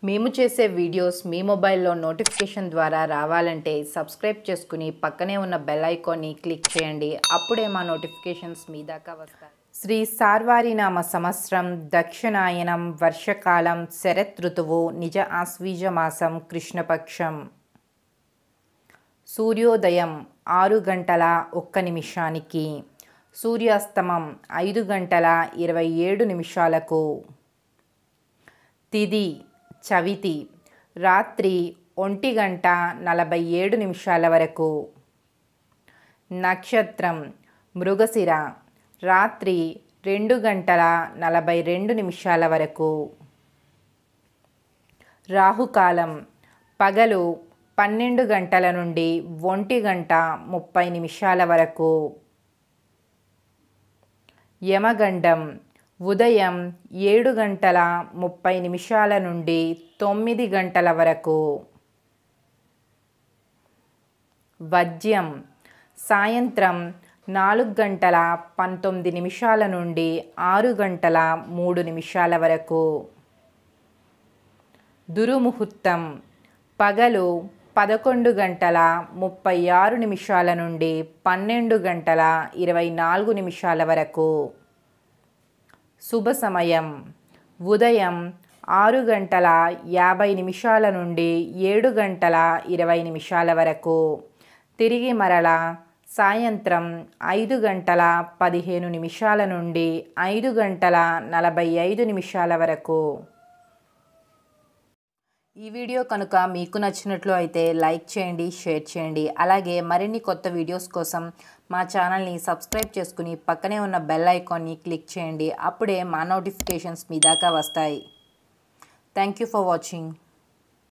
మేము చేసే వీడియోస్ మీ మొబైల్లో నోటిఫికేషన్ ద్వారా రావాలంటే సబ్స్క్రైబ్ చేసుకుని పక్కనే ఉన్న బెల్ ఐకాన్ని క్లిక్ చేయండి అప్పుడే మా నోటిఫికేషన్స్ మీ దాకా వస్తాయి శ్రీ సార్వారినామ సంవత్సరం దక్షిణాయనం వర్షకాలం శరత్ ఋతువు నిజ ఆశ్వీజ మాసం కృష్ణపక్షం సూర్యోదయం ఆరు గంటల ఒక్క నిమిషానికి సూర్యాస్తమం ఐదు గంటల ఇరవై ఏడు నిమిషాలకు తిది చవితి రాత్రి ఒంటి గంట నలభై ఏడు నిమిషాల వరకు నక్షత్రం మృగశిర రాత్రి రెండు గంటల నలభై రెండు నిమిషాల వరకు రాహుకాలం పగలు పన్నెండు గంటల నుండి ఒంటి గంట ముప్పై నిమిషాల వరకు యమగండం ఉదయం ఏడు గంటల ముప్పై నిమిషాల నుండి తొమ్మిది గంటల వరకు వజ్యం సాయంత్రం నాలుగు గంటల పంతొమ్మిది నిమిషాల నుండి ఆరు గంటల మూడు నిమిషాల వరకు దురుముహూర్తం పగలు పదకొండు గంటల ముప్పై ఆరు నిమిషాల నుండి పన్నెండు గంటల ఇరవై నాలుగు నిమిషాల వరకు శుభ సమయం ఉదయం ఆరు గంటల యాభై నిమిషాల నుండి ఏడు గంటల ఇరవై నిమిషాల వరకు తిరిగి మరల సాయంత్రం ఐదు గంటల పదిహేను నిమిషాల నుండి ఐదు గంటల నలభై ఐదు నిమిషాల వరకు ఈ వీడియో కనుక మీకు నచ్చినట్లు అయితే లైక్ చేయండి షేర్ చేయండి అలాగే మరిన్ని కొత్త వీడియోస్ కోసం మా ఛానల్ని సబ్స్క్రైబ్ చేసుకుని పక్కనే ఉన్న బెల్ ఐకాన్ని క్లిక్ చేయండి అప్పుడే మా నోటిఫికేషన్స్ మీ దాకా వస్తాయి థ్యాంక్ యూ ఫర్ వాచింగ్